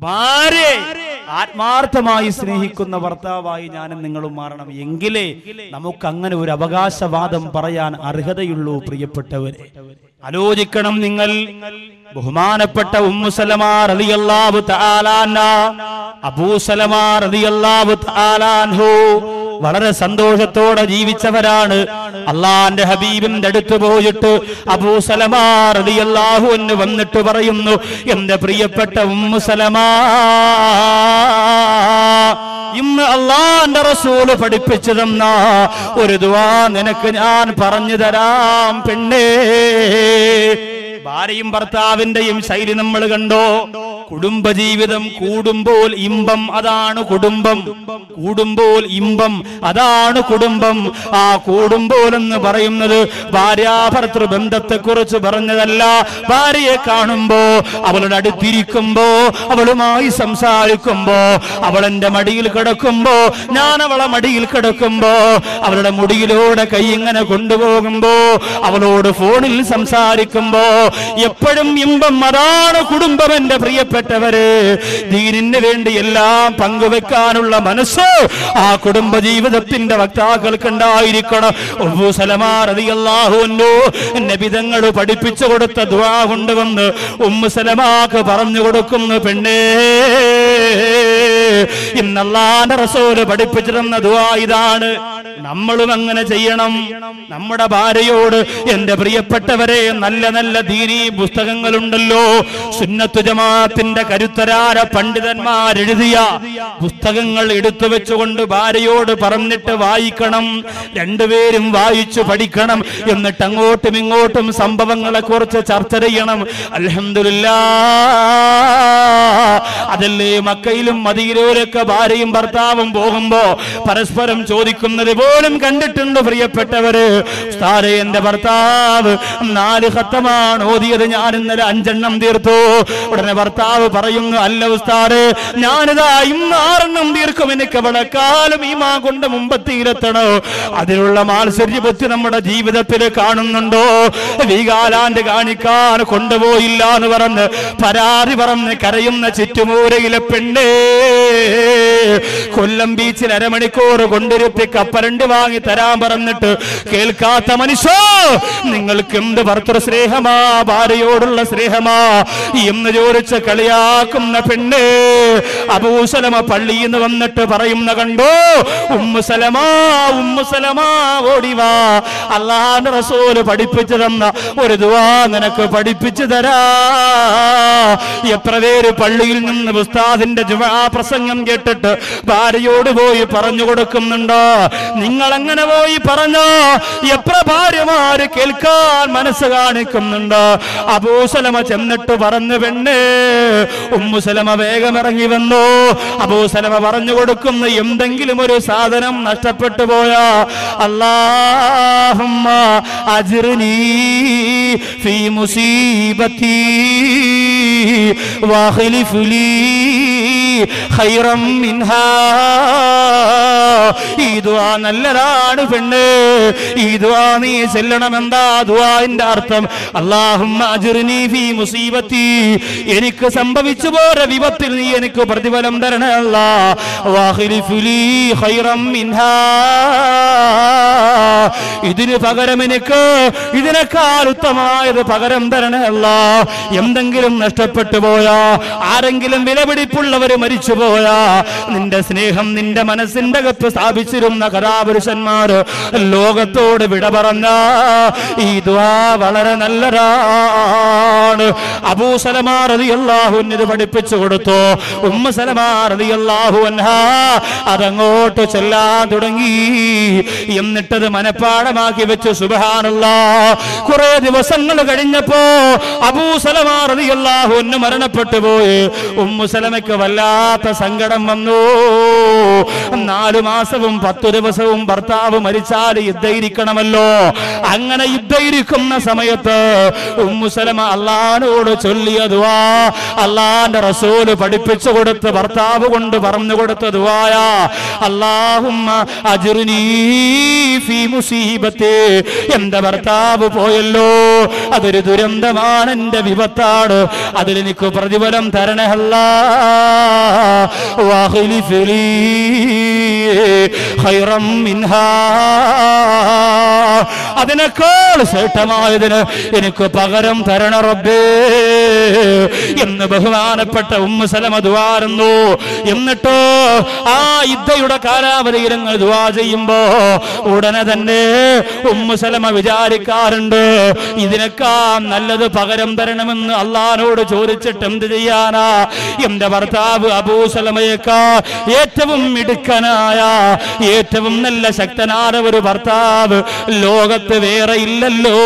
ഭാര്യ ആത്മാർത്ഥമായി സ്നേഹിക്കുന്ന ഭർത്താവായി ഞാനും നിങ്ങളും മാറണം എങ്കിലേ നമുക്ക് അങ്ങനെ ഒരു അവകാശവാദം പറയാൻ അർഹതയുള്ളൂ പ്രിയപ്പെട്ടവരെ ആലോചിക്കണം നിങ്ങൾ ബഹുമാനപ്പെട്ട ഉമ്മുസലമാർ റളിയല്ലാഹു തആലാന അബൂസലമാർ റളിയല്ലാഹു തആലാൻഹു വളരെ സന്തോഷത്തോടെ ജീവിച്ചവരാണ് അള്ളാന്റെ ഹബീബിന്റെ അടുത്ത് പോയിട്ട് അബൂസലമാർ റളിയല്ലാഹു എന്ന് വന്നിട്ട് പറയുന്നു എന്റെ പ്രിയപ്പെട്ട ഉമ്മുസലമാ ഇന്ന് അള്ളാന്റെ റസൂല് പഠിപ്പിച്ചു തന്ന ഒരു ദുവാ നിനക്ക് ഞാൻ പറഞ്ഞു തരാം പെണ്ണേ ഭാര്യയും ഭർത്താവിന്റെയും ശൈലി നമ്മൾ കണ്ടോ കുടുംബജീവിതം കൂടുമ്പോൾ ഇമ്പം അതാണ് കുടുംബം കൂടുമ്പോൾ ഇമ്പം അതാണ് കുടുംബം ആ കൂടുമ്പോൾ എന്ന് പറയുന്നത് ഭാര്യാഭർത്തൃ ബന്ധത്തെ കുറിച്ച് പറഞ്ഞതല്ല ഭാര്യയെ കാണുമ്പോ അവളുടെ അടുത്തിരിക്കുമ്പോ അവളുമായി സംസാരിക്കുമ്പോ അവൾ എന്റെ മടിയിൽ കിടക്കുമ്പോ ഞാൻ അവളെ മടിയിൽ കിടക്കുമ്പോ അവളുടെ മുടിയിലൂടെ കൈ ഇങ്ങനെ കൊണ്ടുപോകുമ്പോ അവളോട് ഫോണിൽ സംസാരിക്കുമ്പോ എപ്പോഴും ഇമ്പം അതാണ് കുടുംബം എന്റെ പ്രിയപ്പെട്ടവര് ദീനിന് വേണ്ടി എല്ലാം പങ്കുവെക്കാനുള്ള മനസ്സ് ആ കുടുംബ ജീവിതത്തിന്റെ വക്താക്കൾക്ക് ഉണ്ടായിരിക്കണം ഉമ്മു സലമാ റളിയല്ലാഹു അൻഹു നബിതങ്ങൾ പഠിപ്പിച്ചു കൊടുത്ത ദുആ കൊണ്ടുവന്ന് ഉമ്മു സലമാക്ക് പറഞ്ഞു കൊടുക്കുന്നു പെണ്ണേ ഇന്നല്ലാന്റെ റസൂല് പഠിപ്പിച്ചു തന്ന ദുആ ഇതാണ് നമ്മളും അങ്ങനെ ചെയ്യണം നമ്മുടെ ഭാര്യയോട് എന്റെ പ്രിയപ്പെട്ടവരെ നല്ല നല്ല ദീനീ പുസ്തകങ്ങളുണ്ടല്ലോ സുന്നത്തു ജമാഅത്തിന്റെ കരുത്തരാര പണ്ഡിതന്മാരെഴുതിയ പുസ്തകങ്ങൾ എടുത്തു വെച്ചുകൊണ്ട് ഭാര്യയോട് പറഞ്ഞിട്ട് വായിക്കണം രണ്ടുപേരും വായിച്ചു പഠിക്കണം എന്നിട്ട് അങ്ങോട്ടും ഇങ്ങോട്ടും സംഭവങ്ങളെ കുറിച്ച് ചർച്ച ചെയ്യണം അൽഹംദുലില്ലാ അതല്ലേ മക്കയിലും മദീനയിലൊക്കെ ഭാര്യയും ഭർത്താവും പോകുമ്പോ പരസ്പരം ചോദിക്കുന്നത് പോലും കണ്ടിട്ടുണ്ട് പ്രിയപ്പെട്ടവര് ഉസ്താദേ എന്റെ ഭർത്താവ് നാല് ഖത്തമാണ് ഓതിയത് ഞാൻ ഇന്നലെ അഞ്ചെണ്ണം തീർത്തു ഉടനെ ഭർത്താവ് പറയുന്നു അല്ല ഉസ്താദ് ഞാനിതാ ഇന്ന് ആറെണ്ണം തീർക്കും എനിക്ക് വളക്കാലം ഈ മാ കൊണ്ട് മുമ്പത്തിയിലെത്തണോ അതിനുള്ള മാത്സര്യബുദ്ധി നമ്മുടെ ജീവിതത്തിൽ കാണുന്നുണ്ടോ വീകാലാന്റ് കാണിക്കാൻ കൊണ്ടുപോയില്ല എന്ന് പറഞ്ഞ് പരാതി പറഞ്ഞ് കരയുന്ന ചുറ്റുമൂരയിലെ പെണ്ണേ കൊല്ലം ബീച്ചിൽ അരമണിക്കൂർ കൊണ്ടിരുത്തി കപ്പരണ്ട് വാങ്ങി തരാൻ പറഞ്ഞിട്ട് കേൾക്കാത്ത മനുഷ്യ നിങ്ങൾക്ക് എന്ത് ഭർത്തൃ സ്നേഹമാ ഭാര്യയോടുള്ള സ്നേഹമാ എന്ന് ചോദിച്ച് കളിയാക്കുന്ന പെണ്ണ് അബൂസലമ പള്ളിയിൽ നിന്ന് വന്നിട്ട് പറയുന്ന കണ്ടോ ഉമ്മുസലമാ ഉമ്മുസലമാ ഓടിവാ അള്ളാന്റെ റസൂല് പഠിപ്പിച്ചു തന്ന ഒരു ദുവാ നിനക്ക് പഠിപ്പിച്ചു തരാ എത്ര പേര് പള്ളിയിൽ നിന്ന് ഉസ്താദിന്റെ ജുമാ പ്രസംഗം കേട്ടിട്ട് ഭാര്യയോട് പോയി പറഞ്ഞു കൊടുക്കുന്നുണ്ടോ നിങ്ങൾ അങ്ങനെ പോയി പറഞ്ഞോ എത്ര ഭാര്യമാര് കേൾക്കാൻ മനസ്സ് കാണിക്കുന്നുണ്ടോ അബൂസലമ ചെന്നിട്ട് പറഞ്ഞു പെണ്ണ് ഉമ്മുസലമ വേഗം ഇറങ്ങി വന്നു അബൂസലമ പറഞ്ഞു കൊടുക്കുന്നു എന്തെങ്കിലും ഒരു സാധനം നഷ്ടപ്പെട്ടു പോയാ അല്ലാഹുമ്മ അജ്റിനി ഫീ മുസീബത്തി വാഖ്ലിഫ് ലീ ഖൈറം മിൻഹാ ഈ ദുആ നല്ലതാണ് പെണ്ണ് ഈ ദുആ നീ ചെല്ലണം എന്താ ദുആന്റെ അർത്ഥം അല്ലാഹുമ്മ അജ്റിനി ഫീ മുസീബത്തി എനിക്ക് സംഭവിച്ചു പോര വിപത്തിൽ നീ എനിക്ക് പ്രതിഫലം തരണേ അല്ലാ വാഖ്ലിഫ് ലീ ഖൈറം മിൻഹാ ഇതിന് പകരം എനിക്ക് ഇതിനേക്കാൾ ഉത്തമമായത് പകരം തരണേ അല്ല എന്തെങ്കിലും നഷ്ടപ്പെട്ടു പോയാ ആരെങ്കിലും വിലപിടിപ്പുള്ളവര് മരിച്ചു പോയാ നിന്റെ സ്നേഹം നിന്റെ മനസ്സിന്റെ അകത്ത് സ്ഥാപിച്ചിരുന്ന കഥാപുരുഷന്മാര് ലോകത്തോട് വിട പറഞ്ഞ ഈ ദ്വാ വളരെ നല്ലതാണ് അബൂ സലമാർ അള്ളാഹുൻ ഇത് പഠിപ്പിച്ചു കൊടുത്തു ഉമ്മ സലമാർ അള്ളാഹു അതങ്ങോട്ട് ചെല്ലാൻ തുടങ്ങി എന്നിട്ടത് മനപ്പാടമാക്കി വെച്ചു സുബഹാനുള്ള കുറെ ദിവസങ്ങൾ കഴിഞ്ഞപ്പോ അബൂ സലമാർ അള്ളാഹു മരണപ്പെട്ടു പോയി ഉമ്മു സലമയ്ക്ക് വല്ലാത്ത സങ്കടം വന്നു നാലു മാസവും പത്തു ദിവസവും ഭർത്താവ് മരിച്ചാൽ യുദ്ധയിരിക്കണമല്ലോ അങ്ങനെ യുദ്ധയിരിക്കുന്ന സമയത്ത് ഉമ്മുസലമ അള്ളഹാനോട് ചൊല്ലിയതുവാ അള്ളാന്റെ റസൂല് പഠിപ്പിച്ചു കൊടുത്ത് ഭർത്താവ് കൊണ്ട് പറഞ്ഞു കൊടുത്തതുവായ അള്ളാഹുമ്മ അജ്റിനീ ഫീ മുസീ മുസീബത്തെ എന്റെ ഭർത്താവ് പോയല്ലോ അതൊരു ദുരന്തമാണ് എന്റെ വിപത്താണ് അതിലെനിക്ക് പ്രതിഫലം തരണഹല്ല വാഹിലിഫിലി ഖൈറം മിൻഹാ അതിനേക്കാൾ ശ്രേഷ്ഠമായതിന് എനിക്ക് പകരം തരണ റബ്ബേ എന്ന് ബഹുമാനപ്പെട്ട ഉമ്മ സലമ ദുവാരുന്നു എന്നിട്ടോ ആ യുദ്ധയുടെ കാലാവധിയിൽ അങ്ങ് ദുവാ ചെയ്യുമ്പോ ഉടനെ തന്നെ ഉമ്മ സലമ വിചാരിക്കാറുണ്ട് ഇതിനേക്കാൾ നല്ലത് പകരം തരണമെന്ന് അള്ളഹാനോട് ചോദിച്ചിട്ട് എന്ത് ചെയ്യാനാ എന്റെ ഭർത്താവ് അബൂസലമയേക്കാ ഏറ്റവും മിടുക്കനായ ഏറ്റവും നല്ല ശക്തനായ ഒരു ഭർത്താവ് ലോകത്ത് വേറെ ഇല്ലല്ലോ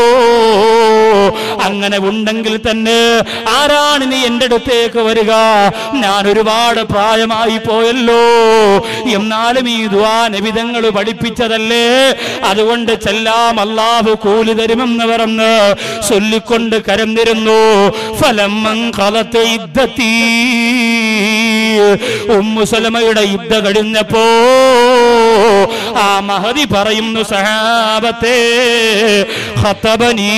അങ്ങനെ ഉണ്ടെങ്കിൽ തന്നെ ആരാണ് നീ എന്റെ അടുത്തേക്ക് വരിക ഞാൻ ഒരുപാട് പ്രായമായി പോയല്ലോ എന്നാലും ഈ ദ്വാ നബിതങ്ങൾ പഠിപ്പിച്ചതല്ലേ അതുകൊണ്ട് ചെല്ലാം അല്ലാഹു കൂലി തരുമെന്ന് പറഞ്ഞ് ചൊല്ലിക്കൊണ്ട് കരന്നിരുന്നു ഫലം കലത്തെ യുദ്ധത്തീ ഉമ്മുസലമയുടെ യുദ്ധ കഴിഞ്ഞപ്പോ ആ മഹതി പറയുന്നു സഹാബത്തെ ഖത്തബനീ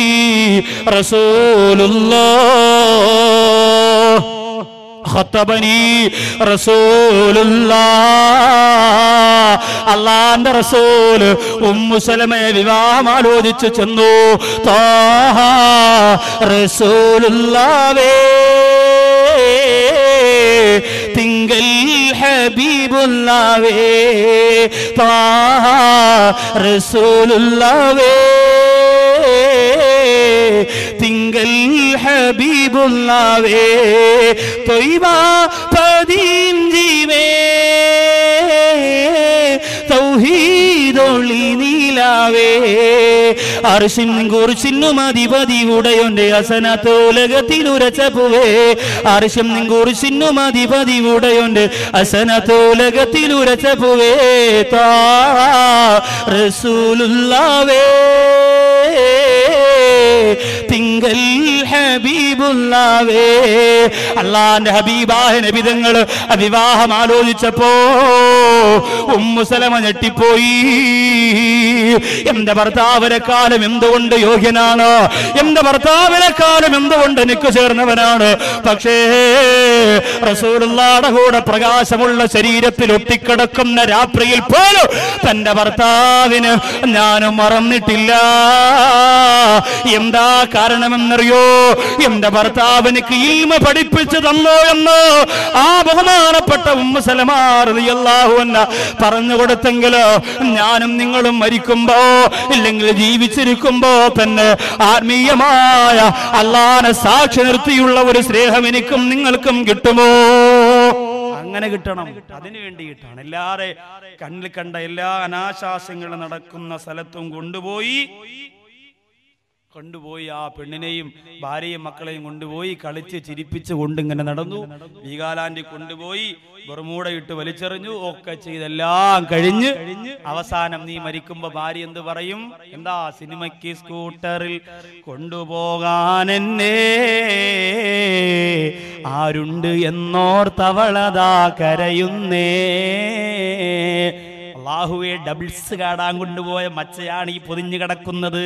റസൂലുള്ളാഹ് ഖത്തബനി റസൂലുള്ളാ അള്ളാന്റെ റസൂൽ ഉമ്മു സലമയെ വിവാഹം ആലോചിച്ചു ചെന്നു താഹ റസൂലുള്ളാവേ തിങ്കൽ ഹബീബുള്ളാവേ താഹ റസൂലുള്ളാവേ തിങ്കൽ ഹബീബുള്ളാവേ തൊയ്വ പതിയും ജീവേ തൗഹീദൊളി നീലാവേ അർശിൻ കുറിച്ചിന്നും അധിപതി ഉടയൊന്റെ അസനത്ത് ഉലകത്തിലുരച്ചപ്പുവേ അർശം കുറിച്ചിന്നും അധിപതി ഉടയൊന്റെ അസനത്ത് ഉലകത്തിലുരച്ചപ്പുവേ താ റസൂലുള്ളാവേ തിങ്കൽ ഹബീബുള്ളാവേ അള്ളാന്റെ ഹബീബായ നബിതങ്ങൾ വിവാഹം ആലോചിച്ചപ്പോ ഉമ്മുസലമ ഞെട്ടിപ്പോയി എന്റെ ഭർത്താവിനെക്കാലം എന്തുകൊണ്ട് യോഗ്യനാണ് എന്റെ ഭർത്താവിനെക്കാലം എന്തുകൊണ്ട് എനിക്ക് ചേർന്നവനാണ് പക്ഷേ റസൂലുള്ളാടെ കൂടെ പ്രകാശമുള്ള ശരീരത്തിൽ ഒട്ടിക്കിടക്കുന്ന രാത്രിയിൽ പോലും തന്റെ ഭർത്താവിന് ഞാൻ മറന്നിട്ടില്ല എന്താ കാരണമെന്നറിയോ എന്റെ ഭർത്താവ് എനിക്ക് ഇൽമ പഠിപ്പിച്ചു തന്നോ എന്ന് ആ ബഹുമാനപ്പെട്ട ഉമ്മ സലമാറിയല്ലാഹു എന്ന പറഞ്ഞു കൊടുത്തെങ്കിലോ ഞാനും നിങ്ങളും മരിക്കുമ്പോ ഇല്ലെങ്കിൽ ജീവിച്ചിരിക്കുമ്പോ തന്നെ ആത്മീയമായ അള്ളാനെ സാക്ഷി നിർത്തിയുള്ള ഒരു സ്നേഹം എനിക്കും നിങ്ങൾക്കും കിട്ടുമോ അങ്ങനെ കിട്ടണം അതിനു വേണ്ടിയിട്ടാണ് എല്ലാരെ കണ്ണിൽ കണ്ട എല്ലാ അനാശാസ്യങ്ങളും നടക്കുന്ന സ്ഥലത്തും കൊണ്ടുപോയി കൊണ്ടുപോയി ആ പെണ്ണിനെയും ഭാര്യയും മക്കളെയും കൊണ്ടുപോയി കളിച്ച് ചിരിപ്പിച്ച് കൊണ്ടിങ്ങനെ നടന്നു വീഗാലാൻഡ് കൊണ്ടുപോയി ബർമൂടയിട്ട് വലിച്ചെറിഞ്ഞു ഒക്കെ ചെയ്തെല്ലാം കഴിഞ്ഞ് അവസാനം നീ മരിക്കുമ്പോ ഭാര്യ എന്ത് പറയും എന്താ സിനിമയ്ക്ക് സ്കൂട്ടറിൽ കൊണ്ടുപോകാൻ എന്നെ ആരുണ്ട് എന്നോർത്തവളതാ കരയുന്നേ അള്ളാഹുവെ ഡബിൾസ് കാടാൻ കൊണ്ടുപോയ മച്ചയാണ് ഈ പൊതിഞ്ഞു കിടക്കുന്നത്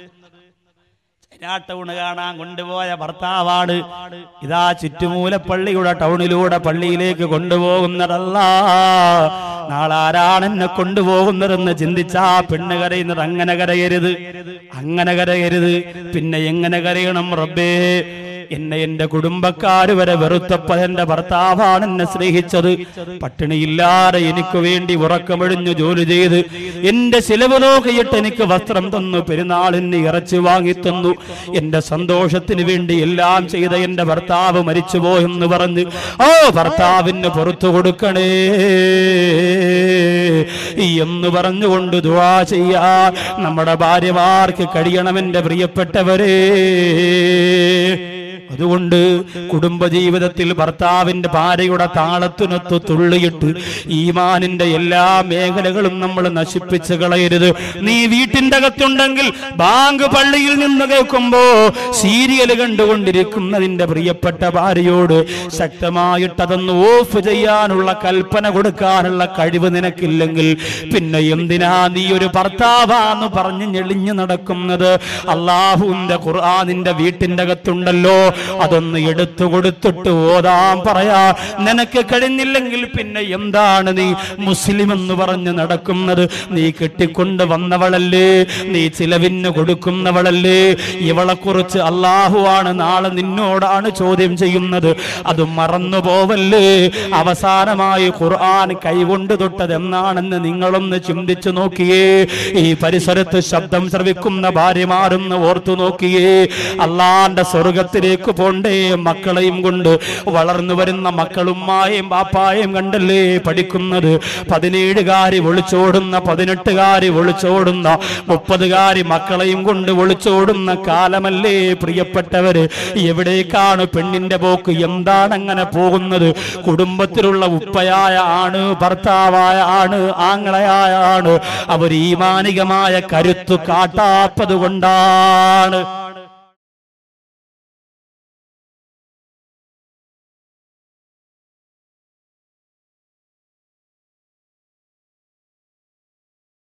ടൗണ് കാണാൻ കൊണ്ടുപോയ ഭർത്താവാണ് ഇതാ ചുറ്റുമൂല പള്ളിയുടെ ടൗണിലൂടെ പള്ളിയിലേക്ക് കൊണ്ടുപോകുന്നതല്ല നാളെ ആരാണ് എന്നെ കൊണ്ടുപോകുന്നതെന്ന് ചിന്തിച്ചാ പെണ്ണ് കരയുന്നത് അങ്ങനെ കരയരുത് അങ്ങനെ കരയരുത് പിന്നെ എങ്ങനെ കരയണം റബ്ബേ എന്നെ എന്റെ കുടുംബക്കാര് വരെ വെറുത്തപ്പോൾ എന്റെ ഭർത്താവാണ് എന്നെ സ്നേഹിച്ചത് പട്ടിണിയില്ലാതെ എനിക്ക് വേണ്ടി ഉറക്കമൊഴിഞ്ഞു ജോലി ചെയ്ത് എന്റെ ചിലവ് നോക്കിയിട്ട് എനിക്ക് വസ്ത്രം തന്നു പെരുന്നാളിന് ഇറച്ചി വാങ്ങി തന്നു എന്റെ സന്തോഷത്തിന് വേണ്ടി എല്ലാം ചെയ്ത എന്റെ ഭർത്താവ് മരിച്ചുപോയെന്ന് പറഞ്ഞ് ഓ ഭർത്താവിന് പുറത്തു കൊടുക്കണേ എന്ന് പറഞ്ഞുകൊണ്ട് ദുവാ ചെയ്യാ നമ്മുടെ ഭാര്യമാർക്ക് കഴിയണം എന്റെ പ്രിയപ്പെട്ടവരേ അതുകൊണ്ട് കുടുംബജീവിതത്തിൽ ഭർത്താവിന്റെ ഭാര്യയുടെ താളത്തിനൊത്ത് തുള്ളിയിട്ട് ഈമാനിന്റെ എല്ലാ മേഖലകളും നമ്മൾ നശിപ്പിച്ച് കളയരുത് നീ വീട്ടിന്റെ അകത്തുണ്ടെങ്കിൽ ബാങ്ക് പള്ളിയിൽ നിന്ന് കേൾക്കുമ്പോ സീരിയൽ കണ്ടുകൊണ്ടിരിക്കുന്നതിന്റെ പ്രിയപ്പെട്ട ഭാര്യയോട് ശക്തമായിട്ട് അതൊന്ന് ഓഫ് ചെയ്യാനുള്ള കൽപ്പന കൊടുക്കാനുള്ള കഴിവ് നിനക്കില്ലെങ്കിൽ പിന്നെ എന്തിനാ നീ ഒരു ഭർത്താവാന്ന് പറഞ്ഞ് ഞെളിഞ്ഞു നടക്കുന്നത് അള്ളാഹുവിന്റെ ഖുർആാനിന്റെ വീട്ടിന്റെ അകത്തുണ്ടല്ലോ അതൊന്ന് എടുത്തു കൊടുത്തിട്ട് ഓതാൻ പറയാ നിനക്ക് കഴിഞ്ഞില്ലെങ്കിൽ പിന്നെ എന്താണ് നീ മുസ്ലിം എന്ന് പറഞ്ഞ് നടക്കുന്നത് നീ കെട്ടിക്കൊണ്ട് വന്നവളല്ലേ നീ ചിലവിന് കൊടുക്കുന്നവളല്ലേ ഇവളെ കുറിച്ച് അള്ളാഹുവാണ് നാളെ നിന്നോടാണ് ചോദ്യം ചെയ്യുന്നത് അത് മറന്നു പോവല്ലേ അവസാനമായി ഖുർആൻ കൈകൊണ്ട് തൊട്ടത് എന്നാണെന്ന് നിങ്ങളൊന്ന് ചിന്തിച്ചു നോക്കിയേ ഈ പരിസരത്ത് ശബ്ദം ശ്രവിക്കുന്ന ഭാര്യമാരൊന്ന് ഓർത്തു നോക്കിയേ അള്ളാന്റെ സ്വർഗത്തിലേക്ക് പോണ്ടേ മക്കളെയും കൊണ്ട് വളർന്നു വരുന്ന മക്കളുമ്മായും ബാപ്പായും കണ്ടല്ലേ പഠിക്കുന്നത് പതിനേഴുകാരി ഒളിച്ചോടുന്ന പതിനെട്ടുകാരി ഒളിച്ചോടുന്ന മുപ്പതുകാരി മക്കളെയും കൊണ്ട് ഒളിച്ചോടുന്ന കാലമല്ലേ പ്രിയപ്പെട്ടവര് എവിടേക്കാണ് പെണ്ണിന്റെ പോക്ക് എന്താണ് അങ്ങനെ പോകുന്നത് കുടുംബത്തിലുള്ള ഉപ്പയായ ആണ് ഭർത്താവായ ആണ് ആങ്ങളയായ ആണ് അവർ ഈമാനികമായ കരുത്തു കാട്ടാത്തത് കൊണ്ടാണ്